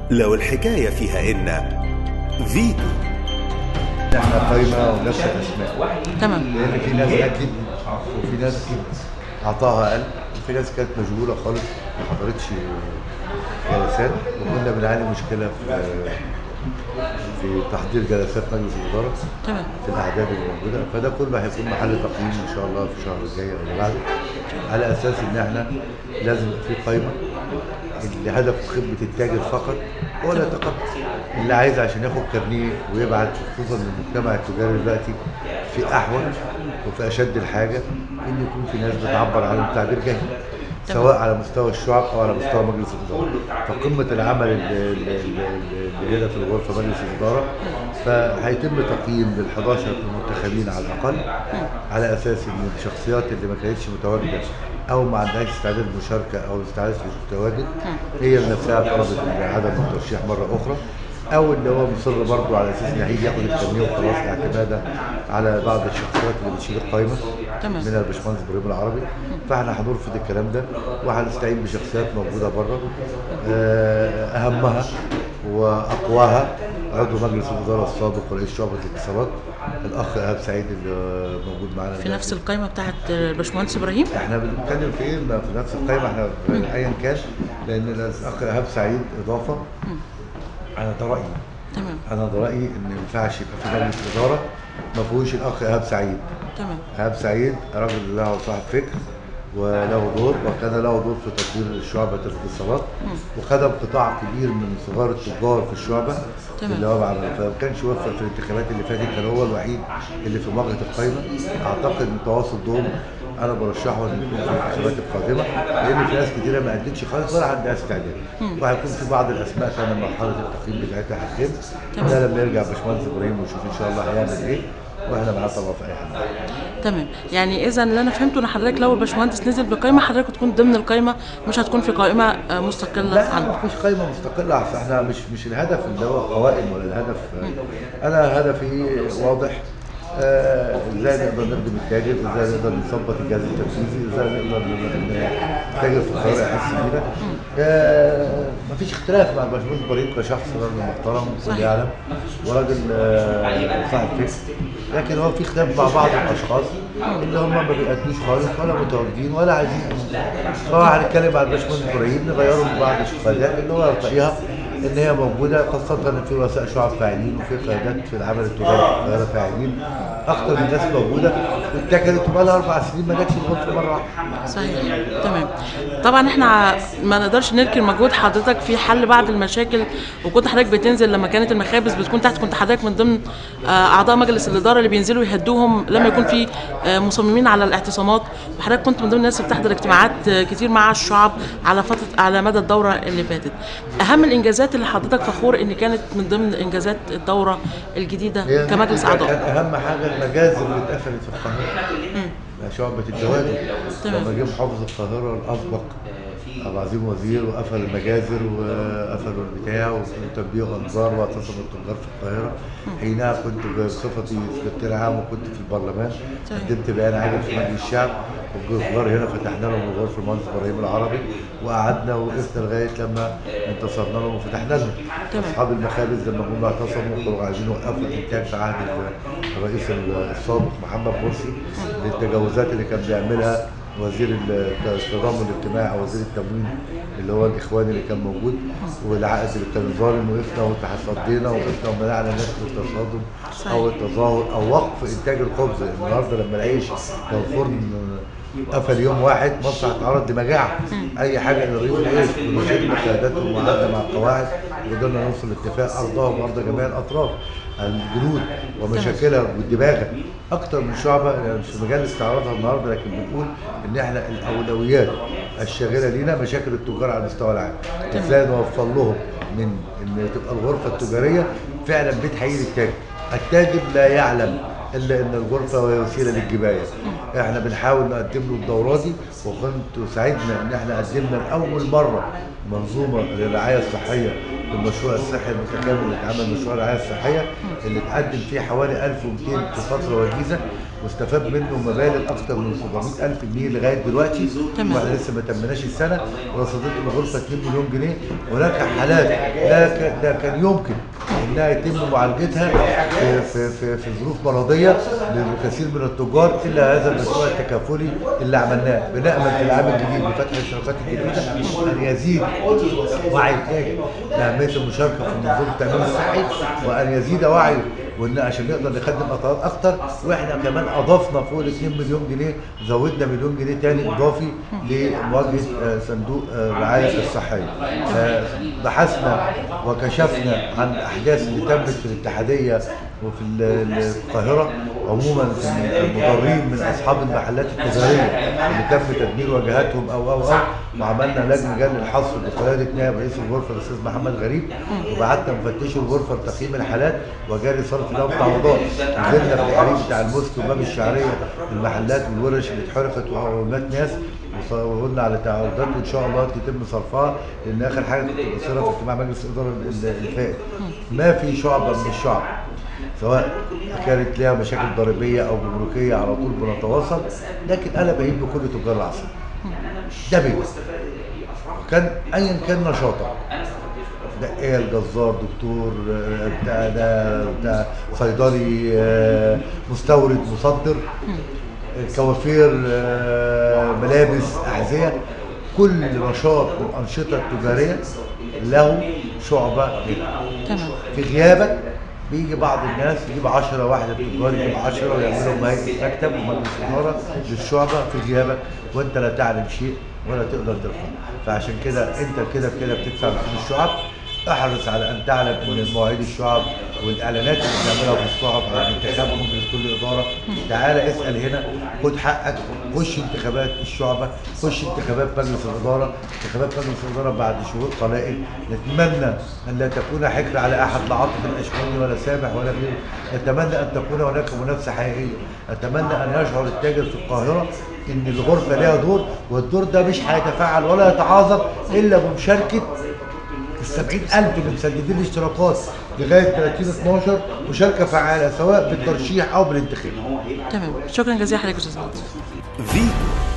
لو الحكاية فيها إن فيتو احنا قايمه ونفس الاسماء تمام لان في ناس اكد وفي ناس عطاها قل وفي ناس كانت مشغوله خالص ما حضرتش جلسات وكنا بنعاني مشكله في في تحضير جلسات مجلس الاداره تمام في الاعداد اللي موجوده فده كله هيكون محل تقييم ان شاء الله في الشهر الجاي او اللي بعده على اساس ان احنا لازم يبقى في قايمه اللي هدفه خدمه التاجر فقط هو اللي يتقبل اللي عايز عشان ياخد كارنيه ويبعت خصوصا ان المجتمع التجاري دلوقتي في احوج وفي اشد الحاجه ان يكون في ناس بتعبر عن التعبير جاهل سواء على مستوى الشعب او على مستوى مجلس الاداره فقمه العمل اللي, اللي, اللي هنا في الغرفه مجلس الاداره فهيتم تقييم بال 11 المنتخبين على الاقل على اساس ان الشخصيات اللي ما كانتش متواجده او ما عندهاش استعداد للمشاركه او استعداد للتواجد هي نفسها طلبت عدم الترشيح مره اخرى او اللي هو مصر برضه على اساس ان هيجي ياخد التنميه وخلاص اعتمادا على بعض الشخصيات اللي بتشيل القايمه تمام. من الباشمهندس ابراهيم العربي فاحنا هنرفض الكلام ده وهنستعين بشخصيات موجوده بره آه، اهمها واقواها عضو مجلس الاداره السابق ورئيس شعبه الاتصالات الاخ ايهاب سعيد اللي موجود معانا في دلوقتي. نفس القائمه بتاعت الباشمهندس ابراهيم احنا بنتكلم في ايه ما في نفس القائمه احنا ايا كان لان الاخ ايهاب سعيد اضافه انا ده رايي تمام انا ده رايي ان ما ينفعش يبقى في مجلس اداره ما فيهوش الاخ ايهاب سعيد تمام ايهاب سعيد راجل له صاحب فكر وله دور وكان له دور في تطوير شعبة الاتصالات وخدم قطاع كبير من صغار التجار في الشعبة تمام. اللي هو عمله فما كانش يوفق في الانتخابات اللي فاتت كان هو الوحيد اللي في مواجهة القايمة اعتقد ان تواصل دول انا برشحه ان يكون في الانتخابات القادمة لان في ناس كتيرة ما قدتش خالص ولا عندها استعداد وهيكون في بعض الاسماء كان مرحلة التقييم بتاعتها هتتم تمام. ده لما يرجع باشمهندس ابراهيم ونشوف ان شاء الله هيعمل ايه واحنا معاه طبعا في اي حاجه تمام يعني اذا اللي انا فهمته ان حضرتك لو الباشمهندس نزل بقائمه حضرتك تكون ضمن القائمه مش هتكون في قائمه آه، مستقله لا عنه مفيش قائمه مستقله أصل احنا مش مش الهدف اللي هو قوائم ولا الهدف انا هدفي واضح آه، ازاي نقدر نخدم التاجر ازاي نقدر نظبط الجهاز التنفيذي ازاي نقدر ن- التاجر في القاهره يحس بينا آه، مفيش اختلاف مع الباشمهندس ابراهيم كشخص راجل محترم صحيح. يعلم وراجل آه، صاحب فكر لكن هو في اختلاف مع بعض الاشخاص اللي هم ما بيأدوش خالص ولا متواجدين ولا عايزين فهنتكلم على الباشمهندس ابراهيم نغيره من بعض الشهادات اللي هو يرتقيها ان هي موجوده خاصه ان في رؤساء شعب فاعلين وفي قيادات في العمل التجاري في القاهره فاعلين اكتر من ناس موجوده واتكلت وبقى لها اربع سنين ما جاتش الغرفه مره واحده صحيح تمام طبعا احنا ع- ما نقدرش ننكر مجهود حضرتك في حل بعض المشاكل وكنت حضرتك بتنزل لما كانت المخابز بتكون تحت كنت حضرتك من ضمن آه، اعضاء مجلس الاداره اللي بينزلوا يهدوهم لما يكون في آه، مصممين على الاعتصامات وحضرتك كنت من ضمن الناس اللي بتحضر اجتماعات آه، كتير مع الشعب على فتره على مدى الدوره اللي فاتت اهم الانجازات اللي حضرتك فخور ان كانت من ضمن انجازات الدوره الجديده هي كمجلس كان اعضاء اهم حاجه المجازر اللي اتقفلت في القاهره شعبة الجواجب تمام. لما جه محافظ القاهرة الأسبق أبو عظيم وزير وقفل المجازر وقفلوا البتاع وتنبيه أنظار واعتصموا التجار في القاهرة حينها كنت بصفتي سكرتير عام وكنت في البرلمان تمام. قدمت بيان عاجل في مجلس الشعب والجزار هنا فتحنا لهم الغرفة المهندس إبراهيم العربي وقعدنا ووقفنا لغاية لما انتصرنا لهم وفتحنا لهم تمام. أصحاب المخابز لما جم اعتصموا كانوا عايزين يوقفوا الإنتاج في عهد الرئيس السابق محمد مرسي للتجاوزات اللي كان بيعملها وزير التضامن الاجتماعي او وزير التموين اللي هو الاخواني اللي كان موجود والعقد اللي كان ظالم وقفنا وتصدينا وقفنا ومنعنا الناس من التصادم او التظاهر او وقف انتاج الخبز النهارده لما العيش لو الفرن قفل يوم واحد مصر هتتعرض لمجاعه اي حاجه لرغيف العيش ونشدنا قيادات ومعاهده مع القواعد وقدرنا نوصل لاتفاق ارضاهم وارض جميع الاطراف الجنود ومشاكلها والدباغه اكتر من شعبه يعني مش في مجال استعراضها النهارده لكن بنقول ان احنا الاولويات الشاغله لينا مشاكل التجار على المستوى العام ازاي نوفر لهم من ان تبقى الغرفه التجاريه فعلا بيت حقيقي للتاجر التاجر لا يعلم الا ان الغرفه هي وسيله للجبايه احنا بنحاول نقدم له الدوره دي وكنت سعدنا ان احنا قدمنا لاول مره منظومه للرعايه الصحيه المشروع الصحي المتكامل اللي اتعمل مشروع الرعايه الصحيه اللي اتقدم فيه حوالي 1200 في فتره وجيزه واستفاد منه مبالغ اكثر من 700000 جنيه لغايه دلوقتي تمام. واحنا لسه ما تمناش السنه ورصدت الغرفه 2 مليون جنيه هناك حالات لا ك- ده كان يمكن انها يتم معالجتها في في في, في ظروف مرضيه لكثير من التجار الا هذا المشروع التكافلي اللي عملناه بنامل في العام الجديد بفتح الشركات الجديده ان يزيد وعي التاجر باهميه المشاركه في منظومه التامين الصحي وان يزيد وعيه وان عشان نقدر نخدم اطراف اكتر واحنا كمان اضفنا فوق ال 2 مليون جنيه زودنا مليون جنيه تاني اضافي لمواجهه آه، صندوق آه، الرعايه الصحيه. آه، بحثنا وكشفنا عن الاحداث اللي تمت في الاتحاديه وفي ال- ال- القاهره عموما في المضرين من اصحاب المحلات التجاريه اللي تم تدمير واجهاتهم او او او وعملنا لجنه جل الحصر بقياده نائب رئيس الغرفه الاستاذ محمد غريب وبعتنا مفتشي الغرفه لتقييم الحالات وجاري صرف لهم تعويضات نزلنا في الحريق بتاع المسك وباب الشعريه المحلات والورش اللي اتحرقت ومات ناس وص- وقلنا على تعويضات وان شاء الله يتم صرفها لان اخر حاجه كنت بصيرها في اجتماع مجلس الاداره ال- اللي فات ما في شعبه من الشعب سواء كانت لها مشاكل ضريبيه او جمركيه على طول بنتواصل لكن انا بهيب بكل تجار العصر ده بيت كان ايا كان نشاطك دقيق الجزار دكتور آه، بتاع ده بتاع صيدلي آه، مستورد مصدر آه، كوافير آه، ملابس احذيه كل نشاط من الانشطه التجاريه له شعبه هنا تمام في غيابك بيجي بعض الناس يجيب 10 واحده تجار يجيب 10 ويعملوا هيئه مكتب ومجلس اداره للشعبه في غيابك وانت لا تعلم شيء ولا تقدر ترفع فعشان كده انت كده كده بتدفع فلوس الشعب احرص على ان تعلم ان مواعيد الشعب والاعلانات اللي بنعملها في الصحف على انتخاب مجلس كل اداره تعالى اسال هنا خد حقك خش انتخابات الشعبه خش انتخابات مجلس الاداره انتخابات مجلس الاداره بعد شهور قلائل نتمنى ان لا تكون حكر على احد لا عاطف الاشموني ولا سامح ولا غيره نتمنى ان تكون هناك منافسه حقيقيه اتمنى ان يشعر التاجر في القاهره ان الغرفه لها دور والدور ده مش هيتفاعل ولا يتعاظم الا بمشاركه ال 70000 اللي مسددين الاشتراكات لغايه 30 12 مشاركه فعاله سواء بالترشيح او بالانتخاب تمام شكرا جزيلا حضرتك يا استاذ لطفي فيتو